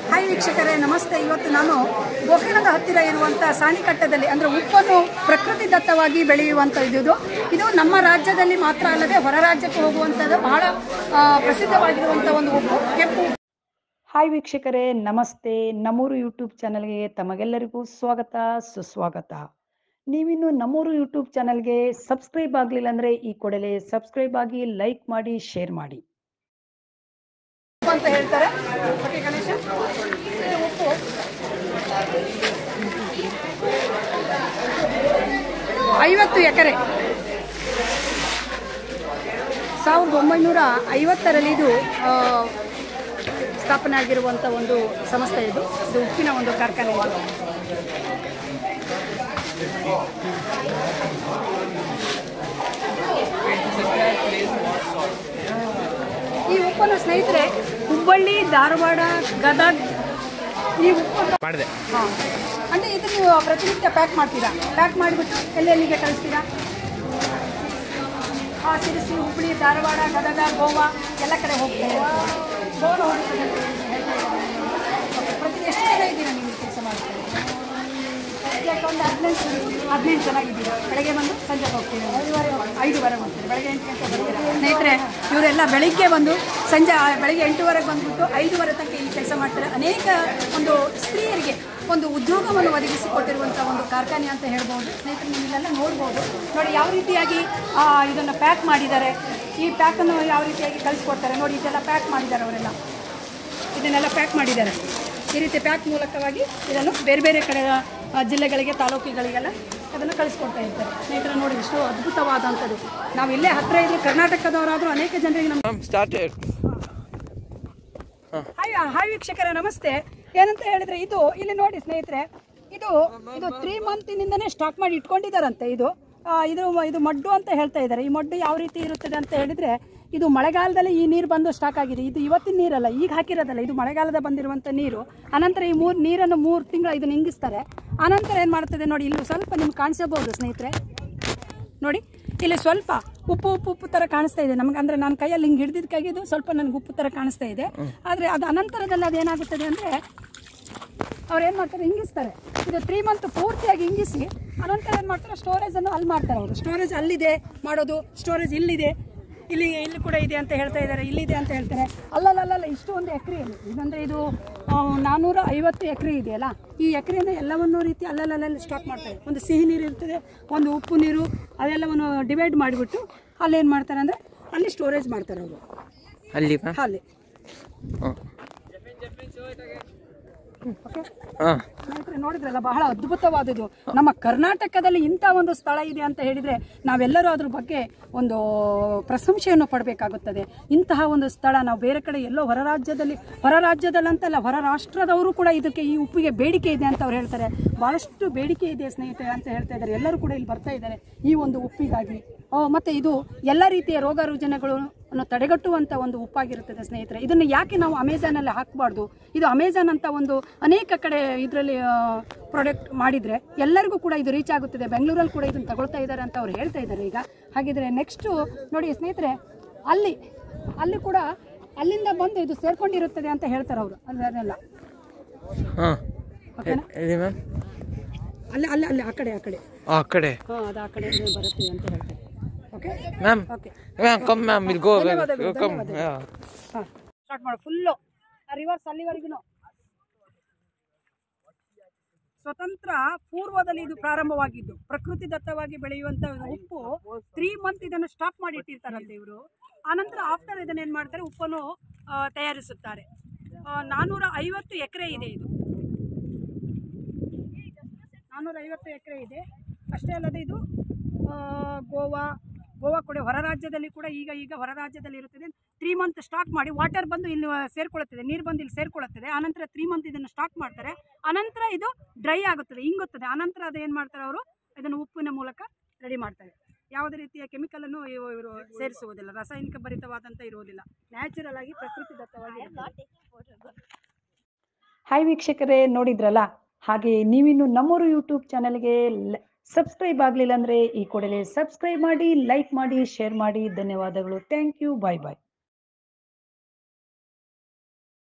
Hi ವೀಕ್ಷಕರೇ ನಮಸ್ತೆ ಇವತ್ತು ನಾನು ಗೋಕರ್ಣದ ಹತ್ತಿರ ಇರುವಂಥ ಸಾಣಿಕಟ್ಟದಲ್ಲಿ ಅಂದರೆ ಉಪ್ಪನ್ನು ಪ್ರಕೃತಿ ದತ್ತವಾಗಿ ಬೆಳೆಯುವಂಥ ಇದು ಇದು ನಮ್ಮ ರಾಜ್ಯದಲ್ಲಿ ಮಾತ್ರ ಅಲ್ಲದೆ ಹೊರ ರಾಜ್ಯಕ್ಕೆ ಹೋಗುವಂಥದ್ದು ಬಹಳ ಆ, ಪ್ರಸಿದ್ಧವಾಗಿರುವಂಥ ಒಂದು ಉಪ್ಪು ಕೆಂಪು ಹಾಯ್ ವೀಕ್ಷಕರೇ ನಮಸ್ತೆ ನಮ್ಮೂರು ಯೂಟ್ಯೂಬ್ ಚಾನಲ್ಗೆ ತಮಗೆಲ್ಲರಿಗೂ ಸ್ವಾಗತ ಸುಸ್ವಾಗತ ನೀವಿನ್ನು ನಮ್ಮೂರು ಯೂಟ್ಯೂಬ್ ಚಾನಲ್ಗೆ ಸಬ್ಸ್ಕ್ರೈಬ್ ಆಗಲಿಲ್ಲ ಅಂದರೆ ಈ ಕೂಡಲೇ ಸಬ್ಸ್ಕ್ರೈಬ್ ಆಗಿ ಲೈಕ್ ಮಾಡಿ ಶೇರ್ ಮಾಡಿ ಅಂತ ಹೇಳ್ತಾರೆ ಓಕೆ ಗಣೇಶ ಇದು ಉಪ್ಪು ಐವತ್ತು ಎಕರೆ ಸಾವಿರದ ಒಂಬೈನೂರ ಐವತ್ತರಲ್ಲಿ ಇದು ಆ, ಸ್ಥಾಪನೆ ಆಗಿರುವಂಥ ಒಂದು ಸಂಸ್ಥೆ ಇದು ಇದು ಉಪ್ಪಿನ ಒಂದು ಕಾರ್ಖಾನೆ ಇದು ಈ ಉಪ್ಪನ್ನು ಸ್ನೇಹಿತರೆ ಹುಬ್ಬಳ್ಳಿ ಧಾರವಾಡ ಗದಗ್ ಈ ಉಪ್ಪನ್ನು ಮಾಡಿದೆ ಹಾಂ ಅಂದರೆ ಇದು ನೀವು ಪ್ರತಿನಿತ್ಯ ಪ್ಯಾಕ್ ಮಾಡ್ತೀರಾ ಪ್ಯಾಕ್ ಮಾಡಿಬಿಟ್ಟು ಎಲ್ಲೆಲ್ಲಿಗೆ ಕಳಿಸ್ತೀರಾ ಹಾಂ ಸಿರಿಸಿ ಹುಬ್ಬಳ್ಳಿ ಧಾರವಾಡ ಗದಗ ಗೋವಾ ಎಲ್ಲ ಕಡೆ ಹೋಗ್ತೀರಾ ಗೋವಾ ಹೋಗ್ತದೆ ಅಂತ ಹೇಳ್ತಾ ಇದ್ದಾರೆ. ಓಕೆ, ಪ್ರತಿ ಎಷ್ಟು ಜನ ಇದ್ದೀರಾ ನೀವು ಕೆಲಸ ಮಾಡ್ತೀರಾ ಯಾಕೆ ಒಂದು ಹದಿನೆಂಟು ಹದಿನೆಂಟು ಜನ ಇದ್ದೀರಾ ಬೆಳಗ್ಗೆ ಬಂದು ಸಂಜೆ ಹೋಗ್ತೀರಾ ಐದುವರೆ ಐದುವರೆ ಹೋಗ್ತೀರಾ ಬೆಳಗ್ಗೆ ಎಂಟು ಗಂಟೆ ಬರ್ತೀರಾ ಸ್ನೇಹಿತರೆ ಇವರೆಲ್ಲ ಬೆಳಿಗ್ಗೆ ಬಂದು ಸಂಜೆ ಆ ಬೆಳಗ್ಗೆ ಎಂಟೂವರೆಗೆ ಬಂದ್ಬಿಟ್ಟು ಐದೂವರೆ ತನಕ ಈ ಕೆಲಸ ಮಾಡ್ತಾರೆ ಅನೇಕ ಒಂದು ಸ್ತ್ರೀಯರಿಗೆ ಒಂದು ಉದ್ಯೋಗವನ್ನು ಒದಗಿಸಿಕೊಟ್ಟಿರುವಂಥ ಒಂದು ಕಾರ್ಖಾನೆ ಅಂತ ಹೇಳ್ಬೋದು ಸ್ನೇಹಿತರೆ ನೀವು ಇಲ್ಲೆಲ್ಲ ನೋಡ್ಬೋದು ನೋಡಿ ಯಾವ ರೀತಿಯಾಗಿ ಆ, ಇದನ್ನು ಪ್ಯಾಕ್ ಮಾಡಿದ್ದಾರೆ ಈ ಪ್ಯಾಕನ್ನು ಯಾವ ರೀತಿಯಾಗಿ ಕಳಿಸ್ಕೊಡ್ತಾರೆ ನೋಡಿ ಇದೆಲ್ಲ ಪ್ಯಾಕ್ ಮಾಡಿದ್ದಾರೆ ಅವರೆಲ್ಲ ಇದನ್ನೆಲ್ಲ ಪ್ಯಾಕ್ ಮಾಡಿದ್ದಾರೆ ಈ ರೀತಿ ಪ್ಯಾಕ್ ಮೂಲಕವಾಗಿ ಇದನ್ನು ಬೇರೆ ಬೇರೆ ಕಡೆ ಆ, ಜಿಲ್ಲೆಗಳಿಗೆ ತಾಲೂಕುಗಳಿಗೆಲ್ಲ ಅದನ್ನು ಕಳಿಸ್ಕೊಡ್ತಾ ಇರ್ತಾರೆ ಸ್ನೇಹಿತರೆ ನೋಡಿ ಇಷ್ಟು ಅದ್ಭುತವಾದಂಥದ್ದು ನಾವು ಇಲ್ಲೇ ಹತ್ತಿರ ಇದ್ರು ಕರ್ನಾಟಕದವರಾದರೂ ಅನೇಕ ಜನರಿಗೆ ನಮ್ಮ ಸ್ಟಾರ್ಟೆಡ್ ಹಾಯ್ ಹಾಯ್ ವೀಕ್ಷಕರೇ ನಮಸ್ತೆ ಏನಂತ ಹೇಳಿದ್ರೆ ಇದು ಇಲ್ಲಿ ನೋಡಿ ಸ್ನೇಹಿತರೆ ಇದು ಇದು ತ್ರೀ ಮಂತಿನಿಂದನೇ ಸ್ಟಾಕ್ ಮಾಡಿ ಇಟ್ಕೊಂಡಿದ್ದಾರಂತೆ ಇದು ಆ, ಇದು ಇದು ಮಡ್ಡು ಅಂತ ಹೇಳ್ತಾ ಇದ್ದಾರೆ ಈ ಮಡ್ಡು ಯಾವ ರೀತಿ ಇರುತ್ತದೆ ಅಂತ ಹೇಳಿದ್ರೆ ಇದು ಮಳೆಗಾಲದಲ್ಲಿ ಈ ನೀರು ಬಂದು ಸ್ಟಾಕ್ ಆಗಿದೆ ಇದು ಇವತ್ತಿನ ನೀರಲ್ಲ ಈಗ ಹಾಕಿರೋದಲ್ಲ ಇದು ಮಳೆಗಾಲದ ಬಂದಿರುವಂಥ ನೀರು ಅನಂತರ ಈ ಮೂರು ನೀರನ್ನು ಮೂರು ತಿಂಗಳು ಇದನ್ನು ಇಂಗಿಸ್ತಾರೆ ಅನಂತರ ಏನು ಮಾಡ್ತದೆ ನೋಡಿ ಇಲ್ಲಿ ಸ್ವಲ್ಪ ನಿಮ್ಗೆ ಕಾಣಿಸಬಹುದು ಸ್ನೇಹಿತರೆ ನೋಡಿ ಇಲ್ಲಿ ಸ್ವಲ್ಪ ಉಪ್ಪು ಉಪ್ಪು ಉಪ್ಪು ತರ ಕಾಣಿಸ್ತಾ ಇದೆ ನಮ್ಗೆ ಅಂದ್ರೆ ನನ್ನ ಕೈಯಲ್ಲಿ ಹಿಂಗೆ ಹಿಡಿದಿದ್ದ ಕೈಗಿದು ಸ್ವಲ್ಪ ನನಗೆ ಉಪ್ಪು ತರ ಕಾಣಿಸ್ತಾ ಇದೆ ಆದರೆ ಅದು ಅನಂತರದಲ್ಲಿ ಅದೇನಾಗುತ್ತದೆ ಅಂದರೆ ಅವ್ರು ಏನು ಮಾಡ್ತಾರೆ ಹಿಂಗಿಸ್ತಾರೆ ಇದು ತ್ರೀ ಮಂತ್ ಪೂರ್ತಿಯಾಗಿ ಹಿಂಗಿಸಿ ಅನಂತರ ಏನು ಮಾಡ್ತಾರೆ ಸ್ಟೋರೇಜನ್ನು ಅಲ್ಲಿ ಮಾಡ್ತಾರೆ ಅವರು ಸ್ಟೋರೇಜ್ ಅಲ್ಲಿದೆ ಮಾಡೋದು ಸ್ಟೋರೇಜ್ ಇಲ್ಲಿದೆ ಇಲ್ಲಿ ಇಲ್ಲಿ ಕೂಡ ಇದೆ ಅಂತ ಹೇಳ್ತಾ ಇದ್ದಾರೆ ಇಲ್ಲಿದೆ ಅಂತ ಹೇಳ್ತಾರೆ ಅಲ್ಲಲ್ಲ ಇಷ್ಟು ಒಂದು ಎಕರೆಯಲ್ಲಿ ಇದಂದರೆ ಇದು ಆ, ನಾನ್ನೂರ ಐವತ್ತು ಎಕರೆ ಇದೆಯಲ್ಲ ಈ ಎಕರೆಯಿಂದ ಎಲ್ಲವನ್ನೂ ರೀತಿ ಅಲ್ಲಲ್ಲಲ್ಲಿ ಸ್ಟಾಕ್ ಮಾಡ್ತಾರೆ ಒಂದು ಸಿಹಿ ನೀರು ಇರ್ತದೆ ಒಂದು ಉಪ್ಪು ನೀರು ಅದೆಲ್ಲವನ್ನು ಡಿವೈಡ್ ಮಾಡಿಬಿಟ್ಟು ಅಲ್ಲಿ ಏನು ಮಾಡ್ತಾರೆ ಅಂದರೆ ಅಲ್ಲಿ ಸ್ಟೋರೇಜ್ ಮಾಡ್ತಾರೆ ಅವರು ಅಲ್ಲಿ ಮ್ಯಾಮ್ ಅಲ್ಲಿ ಹಾಂ ಓಕೆ ಹಾಂ ಸ್ನೇಹಿತರೆ ನೋಡಿದ್ರಲ್ಲ ಬಹಳ ಅದ್ಭುತವಾದದ್ದು ನಮ್ಮ ಕರ್ನಾಟಕದಲ್ಲಿ ಇಂಥ ಒಂದು ಸ್ಥಳ ಇದೆ ಅಂತ ಹೇಳಿದ್ರೆ ನಾವೆಲ್ಲರೂ ಅದ್ರ ಬಗ್ಗೆ ಒಂದು ಪ್ರಶಂಸೆಯನ್ನು ಪಡಬೇಕಾಗುತ್ತದೆ ಇಂತಹ ಒಂದು ಸ್ಥಳ ನಾವು ಬೇರೆ ಕಡೆ ಎಲ್ಲೋ ಹೊರ ರಾಜ್ಯದಲ್ಲಿ ಹೊರ ರಾಜ್ಯದಲ್ಲಂತಲ್ಲ ಹೊರ ರಾಷ್ಟ್ರದವರು ಕೂಡ ಇದಕ್ಕೆ ಈ ಉಪ್ಪಿಗೆ ಬೇಡಿಕೆ ಇದೆ ಅಂತ ಅವ್ರು ಹೇಳ್ತಾರೆ ಬಹಳಷ್ಟು ಬೇಡಿಕೆ ಇದೆ ಸ್ನೇಹಿತರೆ ಅಂತ ಹೇಳ್ತಾ ಇದ್ದಾರೆ ಎಲ್ಲರೂ ಕೂಡ ಇಲ್ಲಿ ಬರ್ತಾ ಇದ್ದಾರೆ ಈ ಒಂದು ಉಪ್ಪಿಗಾಗಿ ಆ, ಮತ್ತೆ ಇದು ಎಲ್ಲ ರೀತಿಯ ರೋಗ ರುಜಿನಗಳನ್ನು ತಡೆಗಟ್ಟುವಂಥ ಒಂದು ಉಪ್ಪಾಗಿರುತ್ತದೆ ಸ್ನೇಹಿತರೆ ಇದನ್ನು ಯಾಕೆ ನಾವು ಅಮೆಝಾನಲ್ಲಿ ಹಾಕಬಾರ್ದು ಇದು ಅಮೆಝಾನ್ ಅಂತ ಒಂದು ಅನೇಕ ಕಡೆ ಇದರಲ್ಲಿ ಪ್ರಾಡಕ್ಟ್ ಮಾಡಿದರೆ ಎಲ್ಲರಿಗೂ ಕೂಡ ಇದು ರೀಚ್ ಆಗುತ್ತದೆ ಬೆಂಗಳೂರಲ್ಲಿ ಕೂಡ ಇದನ್ನು ತಗೊಳ್ತಾ ಇದ್ದಾರೆ ಅಂತ ಅವ್ರು ಹೇಳ್ತಾ ಇದ್ದಾರೆ ಈಗ ಹಾಗಿದ್ರೆ ನೆಕ್ಸ್ಟು ನೋಡಿ ಸ್ನೇಹಿತರೆ ಅಲ್ಲಿ ಅಲ್ಲಿ ಕೂಡ ಅಲ್ಲಿಂದ ಬಂದು ಇದು ಸೇರ್ಕೊಂಡಿರುತ್ತದೆ ಅಂತ ಹೇಳ್ತಾರೆ ಅವರು ಅದನ್ನೆಲ್ಲ ಹಾಂ ಓಕೆನಾ ಎಲ್ಲಿ ಮ್ಯಾಮ್ ಅಲ್ಲಿ ಅಲ್ಲಿ ಅಲ್ಲಿ ಆ ಕಡೆ ಆ ಕಡೆ ಆ ಕಡೆ ಹಾಂ ಅದು ಆ ಕಡೆ ಬರುತ್ತೆ ಅಂತ ಹೇಳ್ತಾರೆ okay ma'am okay ma'am come ma'am ಇಲ್ಲಿ ಗೋ ಧನ್ಯವಾದಗಳು, ಕಮ್ ಧನ್ಯವಾದಗಳು. ಹಾಂ ಸ್ಟಾರ್ಟ್ ಮಾಡು ಫುಲ್ಲು ರಿವರ್ಸ್ ಅಲ್ಲಿವರೆಗೂ ಸ್ವತಂತ್ರ ಪೂರ್ವದಲ್ಲಿ ಇದು ಪ್ರಾರಂಭವಾಗಿದ್ದು ಪ್ರಕೃತಿ ದತ್ತವಾಗಿ ಬೆಳೆಯುವಂತ ಉಪ್ಪು ತ್ರೀ ಮಂತ್ ಇದನ್ನು ಸ್ಟಾಪ್ ಮಾಡಿ ಇಟ್ಟಿರ್ತಾರಂತೆ ಇವರು ಆನಂತರ ಆಫ್ಟರ್ ಇದನ್ನ ಏನು ಮಾಡ್ತಾರೆ ಉಪ್ಪನ್ನು ಆ, ತಯಾರಿಸುತ್ತಾರೆ ನಾನ್ನೂರ ಐವತ್ತು ಎಕರೆ ಇದೆ ಇದು ನಾನ್ನೂರ ಐವತ್ತು ಎಕರೆ ಇದೆ ಅಷ್ಟೇ ಅಲ್ಲದೆ ಇದು ಆ, ಗೋವಾ ಗೋವಾ ಕೂಡ ಹೊರ ರಾಜ್ಯದಲ್ಲಿ ಕೂಡ ಈಗ ಈಗ ಹೊರ ರಾಜ್ಯದಲ್ಲಿ ಇರುತ್ತದೆ ತ್ರೀ ಮಂತ್ ಸ್ಟಾಕ್ ಮಾಡಿ ವಾಟರ್ ಬಂದು ಇಲ್ಲಿ ಸೇರ್ಕೊಳ್ಳುತ್ತದೆ ನೀರು ಬಂದು ಇಲ್ಲಿ ಸೇರ್ಕೊಳ್ಳುತ್ತದೆ ಆನಂತರ ತ್ರೀ ಮಂತ್ ಇದನ್ನು ಸ್ಟಾಕ್ ಮಾಡ್ತಾರೆ ಅನಂತರ ಇದು ಡ್ರೈ ಆಗುತ್ತದೆ ಇಂಗುತ್ತದೆ ಆನಂತರ ಅದು ಏನು ಮಾಡ್ತಾರೆ ಅವರು ಇದನ್ನು ಉಪ್ಪಿನ ಮೂಲಕ ರೆಡಿ ಮಾಡ್ತಾರೆ ಯಾವುದೇ ರೀತಿಯ ಕೆಮಿಕಲನ್ನು ಇವು- ಇವರು ಸೇರಿಸುವುದಿಲ್ಲ ರಾಸಾಯನಿಕ ಭರಿತವಾದಂಥ ಇರುವುದಿಲ್ಲ ನ್ಯಾಚುರಲ್ ಆಗಿ ಪ್ರಕೃತಿ ದತ್ತವಾಗಿ ಇರುತ್ತದೆ. ಹಾಯ್ ವೀಕ್ಷಕರೇ ನೋಡಿದ್ರಲ್ಲ ಹಾಗೆ ನೀವಿನ್ನು ನಮ್ಮೂರು ಯೂಟ್ಯೂಬ್ ಚಾನಲ್ಗೆ ಸಬ್ಸ್ಕ್ರೈಬ್ ಆಗಲಿಲ್ಲ ಅಂದರೆ ಈ ಕೂಡಲೇ ಸಬ್ಸ್ಕ್ರೈಬ್ ಮಾಡಿ ಲೈಕ್ ಮಾಡಿ ಶೇರ್ ಮಾಡಿ ಧನ್ಯವಾದಗಳು ಥ್ಯಾಂಕ್ ಯು ಬಾಯ್ ಬಾಯ್